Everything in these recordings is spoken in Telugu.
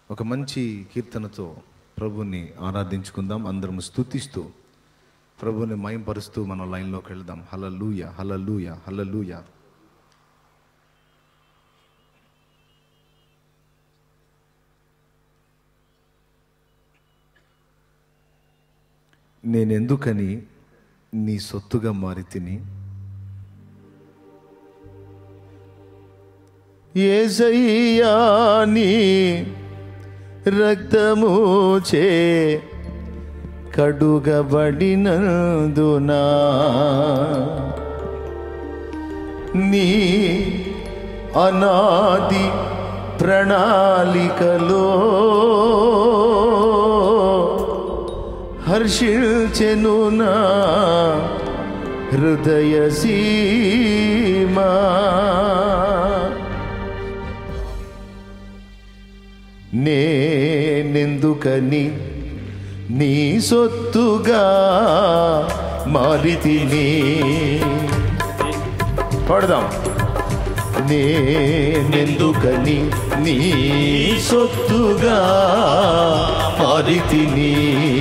ఒక మంచి కీర్తనతో ప్రభుని ఆరాధించుకుందాం అందరం స్తుతిస్తూ ప్రభుని మయంపరుస్తూ మనం లైన్లోకి వెళ్దాం హలలుయ హలలుయ హలలుయ నేనెందుకని నీ సొత్తుగా మారి తిని ఏసయ్యా నీ రక్తము చే కడుగబడినందునా నీ అనాది ప్రణాళికలో హర్షించెను నా హృదయ సీమా నేనెందుకని నీ సొత్తుగా మారితిని పడదాం నేనెందుకని నీ సొత్తుగా మారితిని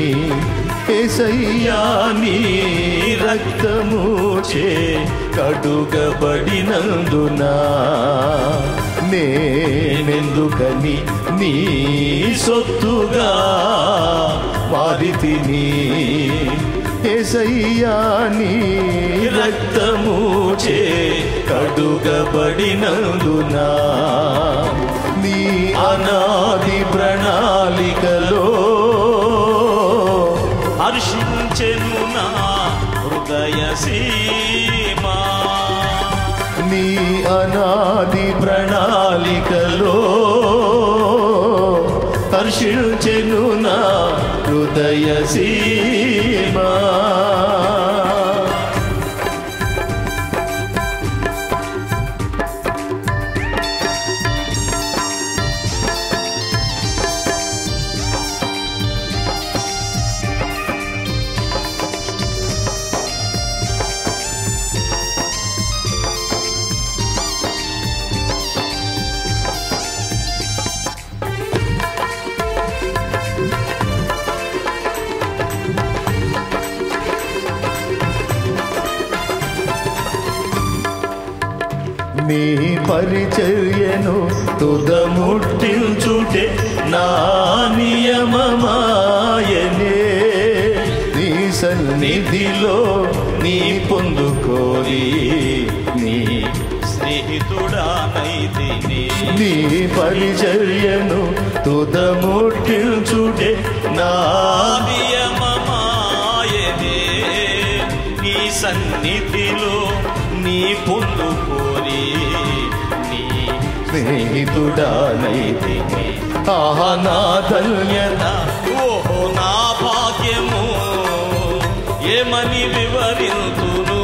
ఏసయ్యా నీ రక్తము చే కడుగబడినందునా నేనెందుకని నీ సొత్తుగా మారితిని ఏసయ్యా నీ రక్తము చే కడుగబడినందునా నీ అనాది ప్రణాళికలో హర్షించెను నా హృదయ సీమా నీ అనాది ప్రణాళికలో హర్షించెను నా హృదయ సీమా నీ పరిచర్యను తుదముట్టించుటే నా నియమమాయనే నీ సన్నిధిలో నీ పొందుకోరి నీ స్నేహితుడానైతిని నీ పరిచర్యను తుదముట్టించుటే నా నియమమాయనే నీ సన్నిధిలో నీ పొందుకోరి నీ స్నేహితుడానైతిని ఆహా నా ధన్యత ఓహో నా భాగ్యము ఏమని వివరింతును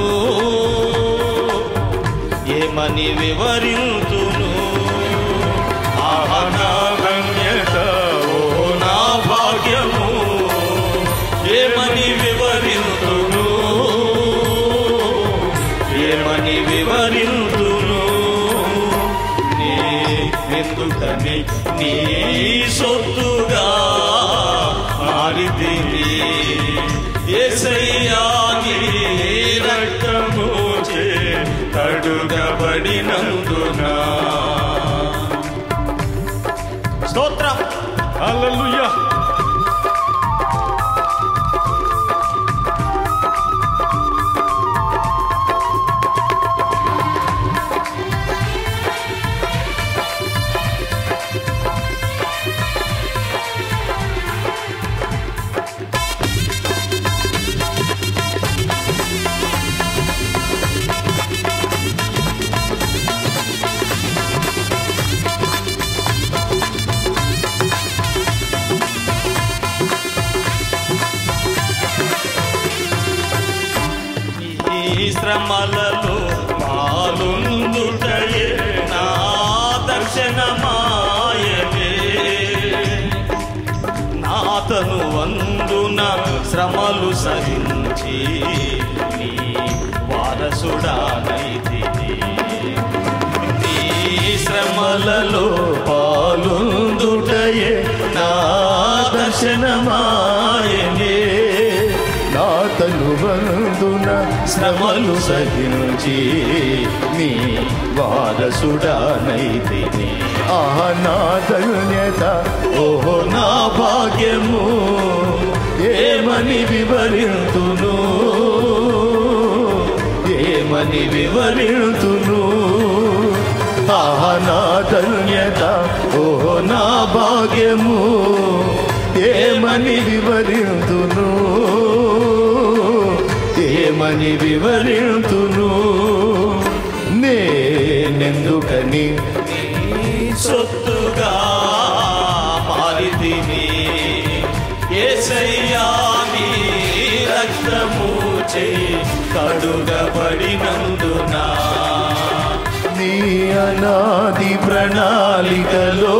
ఏమని వివరింతును ఆహా నా ధన్యత ఓహో నా భాగ్యము ఏమని వివరింతును ఏమని వివరింతును ఎందుకని నీ సొత్తుగా మారితిని ఏసయ్యా నీ రక్తము చే కడుగబడినందునా స్తోత్రం హల్లెలూయా ఈ శ్రమలలో పాలుందుటయే నా దర్శనమాయనే నాతను వందున శ్రమలు సహించి నీ వారసుడానైతిని నీ శ్రమలలో పాలుందుటయే నాశనమాయనే నా తనువందున శ్రమలు సహించి నీ వారసుడానైతిని ఆహ నా ధన్యత ఓహో నా భాగ్యము ఏమని వివరింతును ఏమని వివరింతును ఆహ నా ధన్యత ఓహో నా భాగ్యము ఏమని వివరింతును ఏమని వివరింతును నేనెందుకని సొత్తుగా మారితిని ఏసయ్యా నీ రక్తము చే కడుగబడినందున నీ అనాది ప్రణాళికలో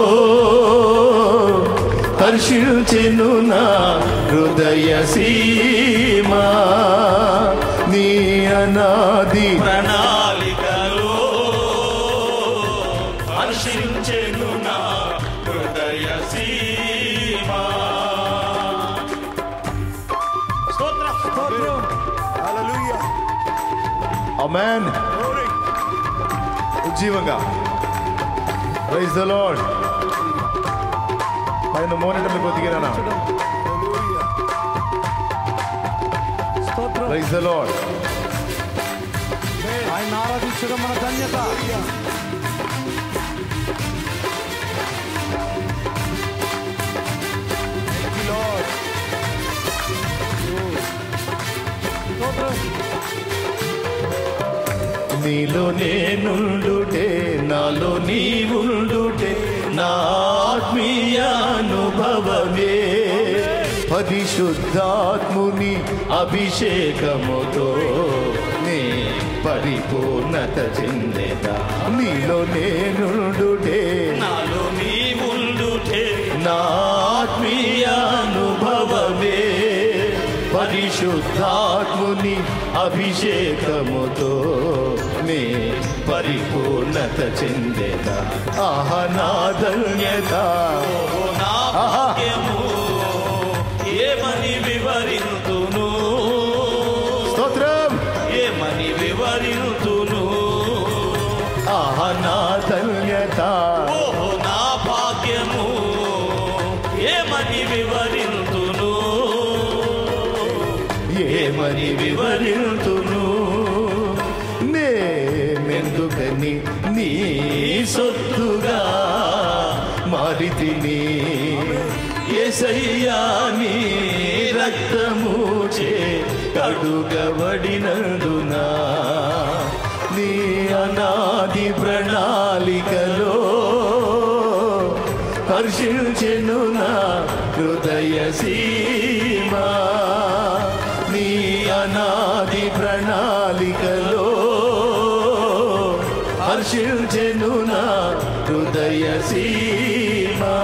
హర్షించెను నా హృదయ సీమా నీ అనాది ప్రణాళికలో హర్షించెను నా హృదయ సీమా స్తోత్రం స్తోత్రం హల్లెలూయా అమెన్ ఉజ్జీవంగా ప్రైజ్ ద లార్డ్ పైన మోనిటర్లు కొద్దిగా హల్లెలూయా స్తోత్రం ప్రైజ్ ద లార్డ్ ఆయన ఆరాధించడం మన ధన్యత Thank you, Lord. స్తోత్రం నీలో నేనుండుటే నాలో నీవుండుటే నా ఆత్మీయ అనుభవమే పరిశుద్ధాత్ముని అభిషేకముతో నే పరిపూర్ణత చెందేదా నీలో నేనుండుటే నాలో నీ ఉండుటే నా ఆత్మీయ అనుభవమే పరిశుద్ధాత్ముని అభిషేకముతో నే పరిపూర్ణత చెందేదా ఆహ నా ధన్యత ఓ నా భాగ్యము ఏమని వివరింతును స్తోత్రం ఏమని వివరింతును ఆహ నా ధన్యత ఓహో నా భాగ్యము ఏమని వివరింతును ఏమని వివరింతును నేనెందుకని నీ సొత్తుగా మారితిని ఏసయ్యా నీ రక్తము చే కడుగబడినందునా నీ అనాది ప్రణాళికలో హర్షించెను నా హృదయ సీమా నీ అనాది ప్రణాళికలో హర్షించెను నా హృదయ సీమా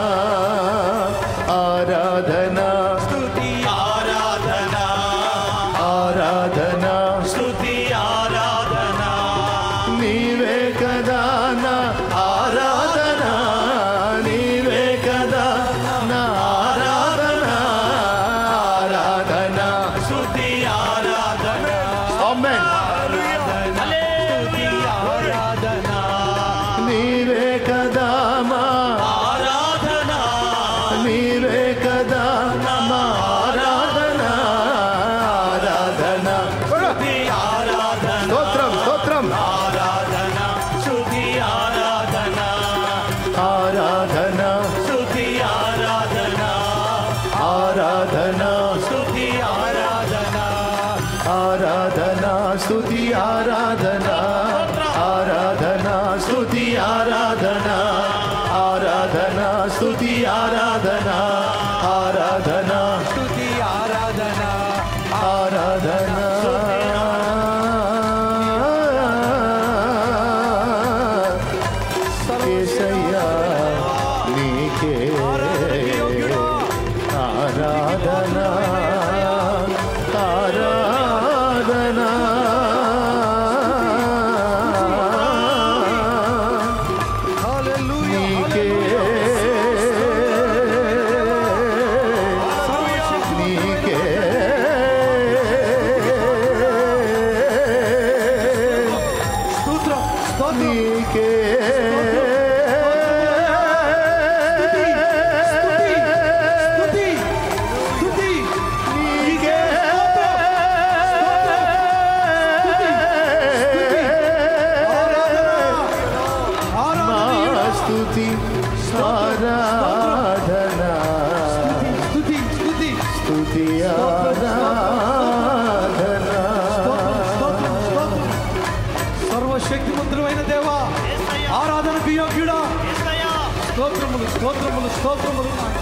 ఆరాధనా స్తుతి ఆరాధన ఆరాధనా స్తుతి ఆరాధన నీవే కదా నా ఆరాధన నీవే కదా నా ఆరాధన ఆరాధన స్తుతి ఆరాధన ఆమేన్ స్తుతి ఆరాధన నీవే కదా మా ఆరాధన నీవే కదా మా ఆరాధన ఆరాధన స్తుతి ఆరాధన స్తోత్రం స్తోత్రం ఆరాధన స్తుతి ఆరాధన ఆరాధన స్తుతి ఆరాధన ఆరాధన స్తుతి ఆరాధన ఆరాధన స్తుతి ఆరాధన ఆరాధన స్తుతి ఆరాధన ఆరాధన స్తుతి ఆరాధన ఆరాధన స్తుతి ఆరాధన ఆరాధన యేసయ్యా నీకే ఆరాధన ఆరాధన హల్లెలూయా నీకే హల్లెలూయా స్తోత్రములు నాయన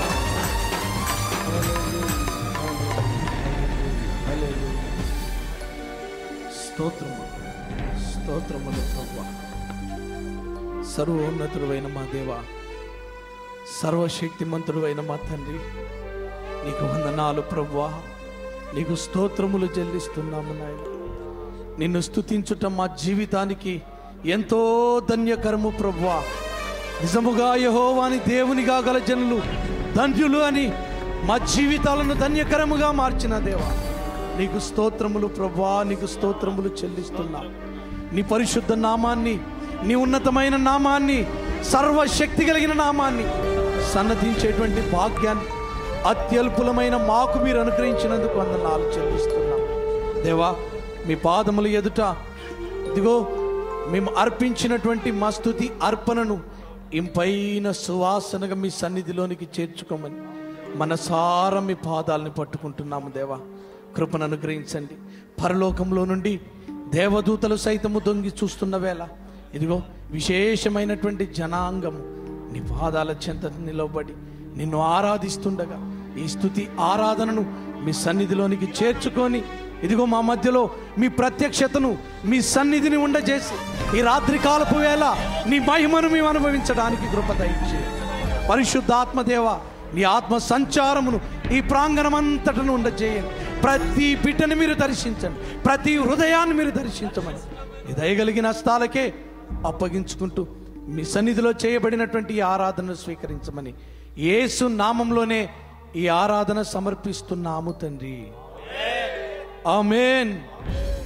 స్తోత్రము స్తోత్రములు ప్రభా సర్వోన్నతుడైన మా దేవ సర్వశక్తిమంతుడు మా తండ్రి నీకు వందనాలు ప్రభువా నీకు స్తోత్రములు చెల్లిస్తున్నాము నాయన నిన్ను స్తుతించుట మా జీవితానికి ఎంతో ధన్యకరము ప్రభువా నిజముగా యహోవాని దేవునిగా గల జనులు ధన్యులు అని మా జీవితాలను ధన్యకరముగా మార్చిన దేవా నీకు స్తోత్రములు ప్రభువా నీకు స్తోత్రములు చెల్లిస్తున్నా నీ పరిశుద్ధ నామాన్ని నీ ఉన్నతమైన నామాన్ని సర్వశక్తి కలిగిన నామాన్ని సన్నతించేటువంటి భాగ్యాన్ని అత్యల్పులమైన మాకు మీరు అనుగ్రహించినందుకు వందనాలు చెల్లిస్తున్నాం దేవా మీ పాదముల ఎదుట ఇదిగో మేము అర్పించినటువంటి మా స్తుతి అర్పణను ఇంపైన సువాసనగా మీ సన్నిధిలోనికి చేర్చుకోమని మనసారా మీ పాదాలని పట్టుకుంటున్నాము దేవా కృపను అనుగ్రహించండి పరలోకంలో నుండి దేవదూతలు సైతము దొంగి చూస్తున్న వేళ ఇదిగో విశేషమైనటువంటి జనాంగము నీ పాదాల చెంత నిలవబడి నిన్ను ఆరాధిస్తుండగా ఈ స్థుతి ఆరాధనను మీ సన్నిధిలోనికి చేర్చుకొని ఇదిగో మా మధ్యలో మీ ప్రత్యక్షతను మీ సన్నిధిని ఉండజేసి ఈ రాత్రి కాలపు వేళ నీ మహిమను మేము అనుభవించడానికి కృప దయచేయండి పరిశుద్ధాత్మదేవ నీ ఆత్మ సంచారమును ఈ ప్రాంగణమంతటను ఉండజేయండి ప్రతి బిడ్డను మీరు దర్శించండి ప్రతి హృదయాన్ని మీరు దర్శించమని నీ దయగలిగిన హస్తాలకే అప్పగించుకుంటూ మీ సన్నిధిలో చేయబడినటువంటి ఈ ఆరాధనను స్వీకరించమని యేసు నామంలోనే ఈ ఆరాధన సమర్పిస్తున్నాము తండ్రి ఆమెన్